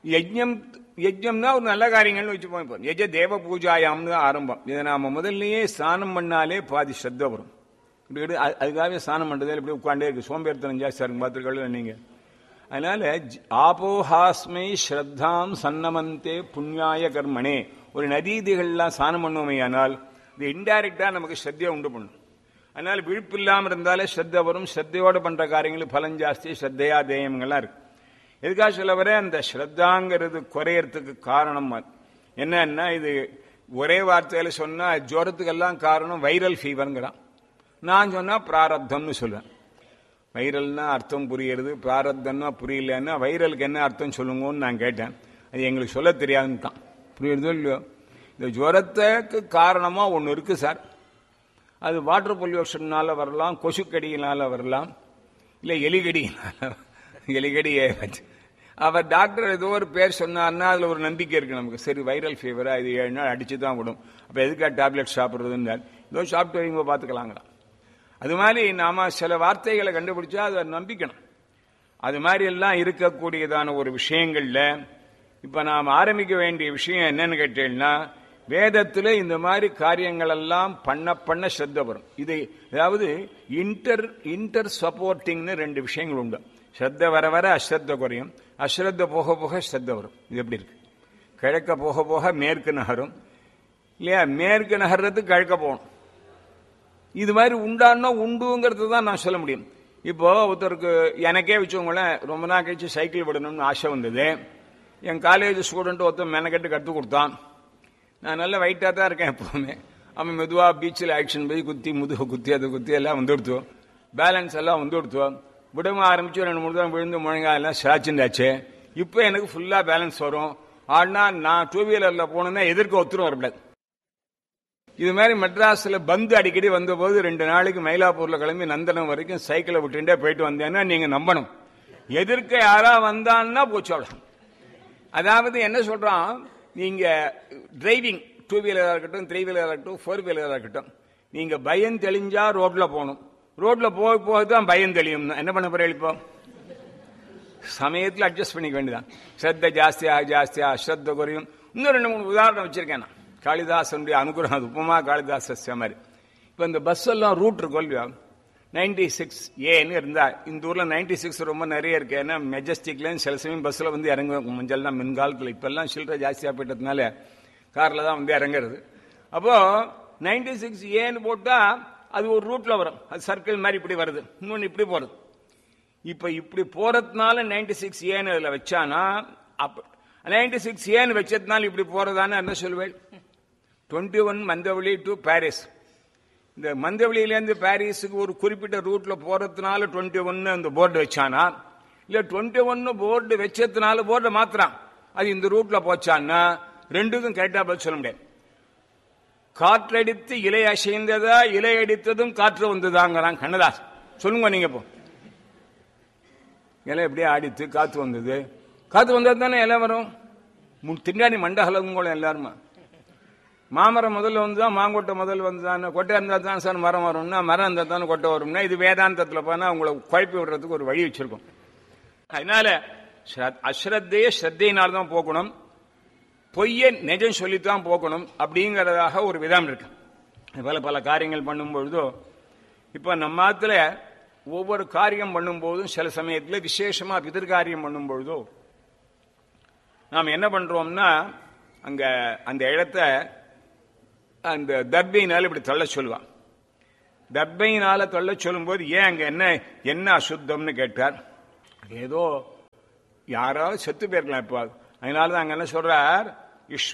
யஜ்ஞம் யஜ்ஞம்னா ஒரு நல்ல காரியங்கள்னு வச்சுப்போம் இப்போ யஜ தேவ பூஜாயாம்னு தான் ஆரம்பம் இதை நாம முதல்லயே ஸ்நானம் பண்ணாலே பாதி ஸ்ரத்த வரும் இப்படி கிட்ட அது- அதுக்காகவே ஸ்நானம் பண்றதே இப்படி உட்காண்டே இருக்கு சோம்பேறித்தனம் ஜாஸ்தியா இருக்கு பார்த்துருக்கல நீங்க அதனால ஜ- ஆபோஹாஸ்மை ஸ்ரத்தாம் சன்னமந்தே புண்ணியாய கர்மனே ஒரு நதீதிகள்லாம் ஸ்நானம் பண்ணுவோமே ஆனால் இது இன்டைரக்டா நமக்கு ஸ்ரத்தையை உண்டு பண்ணும் அதனால விழிப்பு இல்லாம இருந்தாலே ஸ்ரத்த வரும் ஸ்ரத்தையோட பண்ற காரியங்களுக்கு பலன் ஜாஸ்தி ஸ்ரத்தையா தேயங்கள்லாம் இருக்கு எதுக்காக சொல்ல வர அந்த ஸ்ரத்தாங்கிறது குறையறதுக்கு காரணம் அது. என்னன்னா இது ஒரே வார்த்தையில சொன்னா ஜுரத்துக்கெல்லாம் காரணம் வைரல் ஃபீவருங்கிறான் நான் சொன்னா பிராரப்தம்னு சொல்லுவேன் வைரல்னா அர்த்தம் புரியுறது பிராரப்தம்னா புரியலன்னா வைரலுக்கு என்ன அர்த்தம் சொல்லுங்கன்னு நான் கேட்டேன் அது எங்களுக்கு சொல்ல தெரியாதுன்னுட்டான் புரியுறதோ இல்லையோ இந்த ஜுரத்துக்கு காரணமா ஒன்று இருக்கு சார் அது வாட்டர் பொல்யூஷன்னால வரலாம் கொசுக்கடியினால வரலாம் இல்லை எலிகடியினால எலிகடியை வச்சு அவர் டாக்டர் ஏதோ ஒரு பேர் சொன்னார்னா அதில் ஒரு நம்பிக்கை இருக்கு நமக்கு சரி வைரல் ஃபீவரா இது ஏழு நாள் அடிச்சு தான் விடும் அப்போ எதுக்கா டேப்லெட் சாப்பிட்றதுன்னு ஏதோ சாப்பிட்டு வைங்க பார்த்துக்கலாங்களாம் அது மாதிரி நாம சில வார்த்தைகளை கண்டுபிடிச்சா அதை நம்பிக்கணும் அது மாதிரி எல்லாம் இருக்கக்கூடியதான ஒரு விஷயங்கள்ல இப்ப நாம் ஆரம்பிக்க வேண்டிய விஷயம் என்னன்னு கேட்டீங்கன்னா வேதத்துல இந்த மாதிரி காரியங்கள் எல்லாம் பண்ண பண்ண ஸ்ரத்த வரும் இது அதாவது இன்டர் இன்டர் சப்போர்ட்டிங்னு ரெண்டு விஷயங்கள் உண்டு ஸ்ரத்த வர வர அஸ்ரத்த குறையும் அஸ்ரத்த போக போக ஸ்ரத்த வரும் இது எப்படி இருக்கு கிழக்க போக போக மேற்கு நகரும் இல்லையா மேற்கு நகர்றதுக்கு கிழக்க போகணும் இது மாதிரி உண்டான்னா உண்டுங்கிறது தான் நான் சொல்ல முடியும் இப்போ ஒருத்தருக்கு எனக்கே வச்சவங்களேன் ரொம்ப நாள் கழிச்சு சைக்கிள் விடணும்னு ஆசை வந்தது என் காலேஜ் ஸ்டூடெண்ட் ஒருத்தன் மெனக்கெட்டு கற்றுக் கொடுத்தான் நான் நல்ல வெயிட்டாக தான் இருக்கேன் எப்பவுமே அவன் மெதுவாக பீச்சில் ஆக்ஷன் போய் குத்தி முதுகு குத்தி அதை குத்தி எல்லாம் வந்து கொடுத்தோம் பேலன்ஸ் எல்லாம் வந்து கொடுத்தோம் விடம ஆரம்பிச்சு ரெண்டு மூணு தான் விழுந்து முழங்கா எல்லாம் சாச்சுண்டாச்சு இப்போ எனக்கு ஃபுல்லாக பேலன்ஸ் வரும் ஆனா நான் டூ வீலரில் போனேன்னா எதிர்க்க ஒத்துரும் வரக்கூடாது இது மாதிரி மெட்ராஸ்ல பந்து அடிக்கடி வந்தபோது ரெண்டு நாளைக்கு மயிலாப்பூர்ல கிளம்பி நந்தனம் வரைக்கும் சைக்கிளை விட்டுட்டே போயிட்டு வந்தேன்னா நீங்க நம்பணும் எதிர்க்க யாரா வந்தான்னா போச்சோடம் அதாவது என்ன சொல்றான் நீங்க டிரைவிங் டூ வீலரா இருக்கட்டும் த்ரீ வீலரா இருக்கட்டும் ஃபோர் வீலரா இருக்கட்டும் நீங்க பயம் தெளிஞ்சா ரோட்ல போகணும் ரோட்ல போக போக தான் பயம் தெளியும் என்ன பண்ண போறேன் இப்போ சமயத்தில் அட்ஜஸ்ட் பண்ணிக்க வேண்டியதான் ஸ்ரத்த ஜாஸ்தியா ஜாஸ்தியா அஸ்ரத்த குறையும் இன்னும் ரெண்டு மூணு உதாரணம் வச்சிருக்கேன் நான் காளிதாசனுடைய அனுகிரகம் அது உப்புமா காளிதாச மாதிரி இப்போ இந்த பஸ் எல்லாம் ரூட் இருக்கும் இல்லையா நைன்டி சிக்ஸ் ஏன்னு இருந்தா இந்த ஊர்ல நைன்டி சிக்ஸ் ரொம்ப நிறைய இருக்கு ஏன்னா மெஜஸ்டிக்ல சில சமயம் பஸ்ல வந்து இறங்க மஞ்சள் தான் மின்காலத்தில் இப்பெல்லாம் சில்லறை ஜாஸ்தியா போயிட்டதுனால கார்ல தான் வந்து இறங்குறது அப்போ நைன்டி சிக்ஸ் ஏன்னு போட்டா அது ஒரு ரூட்ல வரும் அது சர்க்கிள் மாதிரி இப்படி வருது இன்னொன்னு இப்படி போறது இப்ப இப்படி போறதுனால நைன்டி சிக்ஸ் ஏன்னு அதுல வச்சானா அப்ப நைன்டி சிக்ஸ் ஏன்னு வச்சதுனால இப்படி போறதான்னு என்ன சொல்லுவேன் twenty one Mandaveli to Parrys இந்த மந்தவெளியிலேருந்து பாரிஸுக்கு ஒரு குறிப்பிட்ட ரூட்ல போறதுனால டுவெண்ட்டி ஒன்னு அந்த போர்டு வச்சானா இல்ல டுவெண்ட்டி ஒன்னு போர்டு வச்சதுனால போர்டை மாத்திரான் அது இந்த ரூட்ல போச்சான்னா ரெண்டுக்கும் கேட்டா பதில் சொல்ல முடியாது காற்றடித்து இலை அசைந்ததா இலை அடித்ததும் காற்று வந்ததாங்கிறான் கண்ணதாஸ் சொல்லுங்க நீங்க இப்போ இலை எப்படியே ஆடித்து காத்து வந்தது காத்து வந்தது தானே இலை வரும் மு- திண்டாடி மண்டகலம் கூட எல்லாருமா மாமரம் முதல்ல வந்துதான் மாங்கொட்டை முதல்ல வந்துதான் கொட்டை இருந்தா தான் சார் மரம் வரும்னா மரம் இருந்தா தானே கொட்டை வரும்னா இது வேதாந்தத்துல போனா உங்களை குழப்பி விடுறதுக்கு ஒரு வழி வச்சிருக்கோம் அதனால ஸ்ரத்- அஸ்ரத்தையே ஸ்ரத்தையினால் தான் போகணும் பொய்யை நிஜம் சொல்லித்தான் போகணும் அப்படிங்கறதாக ஒரு விதம் இருக்கு பல பல காரியங்கள் பண்ணும் பொழுதோ இப்ப நம்ம ஆத்துல ஒவ்வொரு காரியம் பண்ணும்போதும் சில சமயத்துல விசேஷமா பிதிர்காரியம் பண்ணும் பொழுதோ நாம் என்ன பண்றோம்னா அங்க அந்த இடத்த அந்த தர்பையினால இப்படி தள்ள சொல்லுவான் தர்பையினால தள்ள சொல்லும்போது ஏன் அங்க என்ன என்ன அசுத்தம்னு கேட்டார் ஏதோ யாராவது செத்து போயிருக்கலாம் இப்போ அதனால தான் அங்க என்ன சொல்றார்